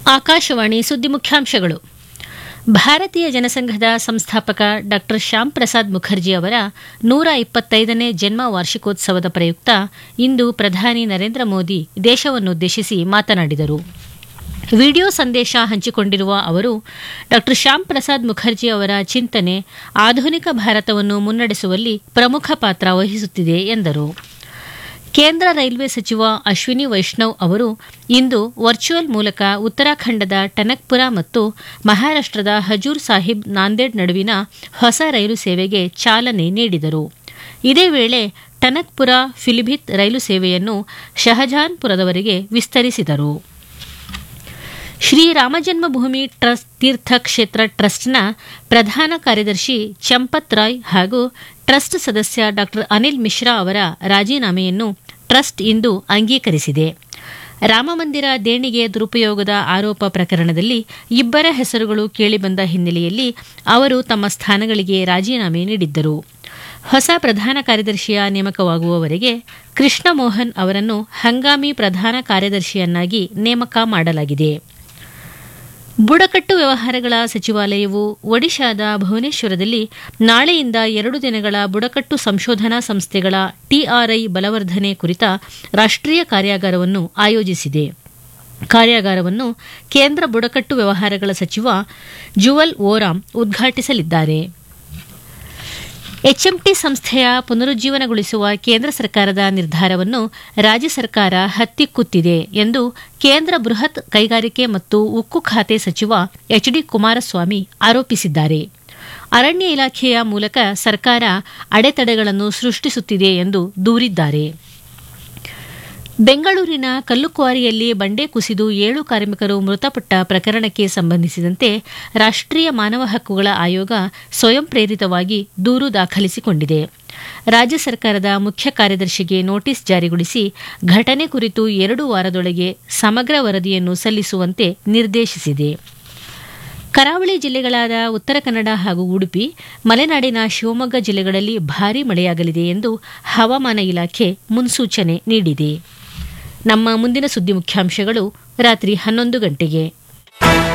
ಆಕಾಶವಾಣಿ ಸುದ್ದಿ ಮುಖ್ಯಾಂಶಗಳು ಭಾರತೀಯ ಜನಸಂಘದ ಸಂಸ್ಥಾಪಕ ಡಾ ಶ್ಯಾಮ್ ಪ್ರಸಾದ್ ಮುಖರ್ಜಿ ಅವರ ನೂರ ಇಪ್ಪತ್ತೈದನೇ ಜನ್ಮ ವಾರ್ಷಿಕೋತ್ಸವದ ಪ್ರಯುಕ್ತ ಇಂದು ಪ್ರಧಾನಿ ನರೇಂದ್ರ ಮೋದಿ ದೇಶವನ್ನುದ್ದೇಶಿಸಿ ಮಾತನಾಡಿದರು ವಿಡಿಯೋ ಸಂದೇಶ ಹಂಚಿಕೊಂಡಿರುವ ಅವರು ಡಾ ಶ್ಯಾಮ್ ಪ್ರಸಾದ್ ಮುಖರ್ಜಿ ಅವರ ಚಿಂತನೆ ಆಧುನಿಕ ಭಾರತವನ್ನು ಮುನ್ನಡೆಸುವಲ್ಲಿ ಪ್ರಮುಖ ಪಾತ್ರ ವಹಿಸುತ್ತಿದೆ ಎಂದರು ಕೇಂದ್ರ ರೈಲ್ವೆ ಸಚಿವ ಅಶ್ವಿನಿ ವೈಷ್ಣವ್ ಅವರು ಇಂದು ವರ್ಚುವಲ್ ಮೂಲಕ ಉತ್ತರಾಖಂಡದ ಟನಕ್ಪುರ ಮತ್ತು ಮಹಾರಾಷ್ಟದ ಹಜೂರ್ ಸಾಹಿಬ್ ನಾಂದೇಡ್ ನಡುವಿನ ಹೊಸ ರೈಲು ಸೇವೆಗೆ ಚಾಲನೆ ನೀಡಿದರು ಇದೇ ವೇಳೆ ಟನಕ್ಪುರ ಫಿಲಿಭಿತ್ ರೈಲು ಸೇವೆಯನ್ನು ಶಹಜಾನ್ಪುರದವರೆಗೆ ವಿಸ್ತರಿಸಿದರು ಶ್ರೀ ರಾಮಜನ್ಮಭೂಮಿ ಟ್ರಸ್ಟ್ ತೀರ್ಥ ಕ್ಷೇತ್ರ ಟ್ರಸ್ಟ್ನ ಪ್ರಧಾನ ಕಾರ್ಯದರ್ಶಿ ಚಂಪತ್ ರಾಯ್ ಹಾಗೂ ಟ್ರಸ್ಟ್ ಸದಸ್ಯ ಡಾ ಅನಿಲ್ ಮಿಶ್ರಾ ಅವರ ರಾಜೀನಾಮೆಯನ್ನು ಟ್ರಸ್ಟ್ ಇಂದು ಅಂಗೀಕರಿಸಿದೆ ರಾಮಮಂದಿರ ದೇಣಿಗೆ ದುರುಪಯೋಗದ ಆರೋಪ ಪ್ರಕರಣದಲ್ಲಿ ಇಬ್ಬರ ಹೆಸರುಗಳು ಕೇಳಿಬಂದ ಹಿನ್ನೆಲೆಯಲ್ಲಿ ಅವರು ತಮ್ಮ ಸ್ಥಾನಗಳಿಗೆ ರಾಜೀನಾಮೆ ನೀಡಿದ್ದರು ಹೊಸ ಪ್ರಧಾನ ಕಾರ್ಯದರ್ಶಿಯ ನೇಮಕವಾಗುವವರೆಗೆ ಕೃಷ್ಣ ಮೋಹನ್ ಅವರನ್ನು ಹಂಗಾಮಿ ಪ್ರಧಾನ ಕಾರ್ಯದರ್ಶಿಯನ್ನಾಗಿ ನೇಮಕ ಮಾಡಲಾಗಿದೆ ಬುಡಕಟ್ಟು ವ್ಯವಹಾರಗಳ ಸಚಿವಾಲಯವು ಒಡಿಶಾದ ಭುವನೇಶ್ವರದಲ್ಲಿ ನಾಳೆಯಿಂದ ಎರಡು ದಿನಗಳ ಬುಡಕಟ್ಟು ಸಂಶೋಧನಾ ಸಂಸ್ಥೆಗಳ ಟಿಆರ್ಐ ಬಲವರ್ಧನೆ ಕುರಿತ ರಾಷ್ಟ್ರೀಯ ಕಾರ್ಯಾಗಾರವನ್ನು ಆಯೋಜಿಸಿದೆ ಕಾರ್ಯಾಗಾರವನ್ನು ಕೇಂದ್ರ ಬುಡಕಟ್ಟು ವ್ಯವಹಾರಗಳ ಸಚಿವ ಜುವಲ್ ಓರಾಮ್ ಉದ್ಘಾಟಿಸಲಿದ್ದಾರೆ ಎಚ್ಎಂಟಿ ಸಂಸ್ಥೆಯ ಪುನರುಜ್ಜೀವನಗೊಳಿಸುವ ಕೇಂದ್ರ ಸರ್ಕಾರದ ನಿರ್ಧಾರವನ್ನು ರಾಜ್ಯ ಸರ್ಕಾರ ಹತ್ತಿಕ್ಕುತ್ತಿದೆ ಎಂದು ಕೇಂದ್ರ ಬೃಹತ್ ಕೈಗಾರಿಕೆ ಮತ್ತು ಉಕ್ಕು ಖಾತೆ ಸಚಿವ ಎಚ್ ಡಿ ಕುಮಾರಸ್ವಾಮಿ ಆರೋಪಿಸಿದ್ದಾರೆ ಅರಣ್ಯ ಇಲಾಖೆಯ ಮೂಲಕ ಸರ್ಕಾರ ಅಡೆತಡೆಗಳನ್ನು ಸೃಷ್ಟಿಸುತ್ತಿದೆ ಎಂದು ದೂರಿದ್ದಾರೆ ಬೆಂಗಳೂರಿನ ಕಲ್ಲುಕ್ವಾರಿಯಲ್ಲಿ ಬಂಡೆ ಕುಸಿದು ಏಳು ಕಾರ್ಮಿಕರು ಮೃತಪಟ್ಟ ಪ್ರಕರಣಕ್ಕೆ ಸಂಬಂಧಿಸಿದಂತೆ ರಾಷ್ಟ್ರೀಯ ಮಾನವ ಹಕ್ಕುಗಳ ಆಯೋಗ ಸ್ವಯಂ ಪ್ರೇರಿತವಾಗಿ ದೂರು ದಾಖಲಿಸಿಕೊಂಡಿದೆ ರಾಜ್ಯ ಸರ್ಕಾರದ ಮುಖ್ಯ ಕಾರ್ಯದರ್ಶಿಗೆ ನೋಟಿಸ್ ಜಾರಿಗೊಳಿಸಿ ಘಟನೆ ಕುರಿತು ಎರಡು ವಾರದೊಳಗೆ ಸಮಗ್ರ ವರದಿಯನ್ನು ಸಲ್ಲಿಸುವಂತೆ ನಿರ್ದೇಶಿಸಿದೆ ಕರಾವಳಿ ಜಿಲ್ಲೆಗಳಾದ ಉತ್ತರ ಕನ್ನಡ ಹಾಗೂ ಉಡುಪಿ ಮಲೆನಾಡಿನ ಶಿವಮೊಗ್ಗ ಜಿಲ್ಲೆಗಳಲ್ಲಿ ಭಾರೀ ಮಳೆಯಾಗಲಿದೆ ಎಂದು ಹವಾಮಾನ ಇಲಾಖೆ ಮುನ್ಸೂಚನೆ ನೀಡಿದೆ ನಮ್ಮ ಮುಂದಿನ ಸುದ್ದಿ ಮುಖ್ಯಾಂಶಗಳು ರಾತ್ರಿ ಹನ್ನೊಂದು ಗಂಟೆಗೆ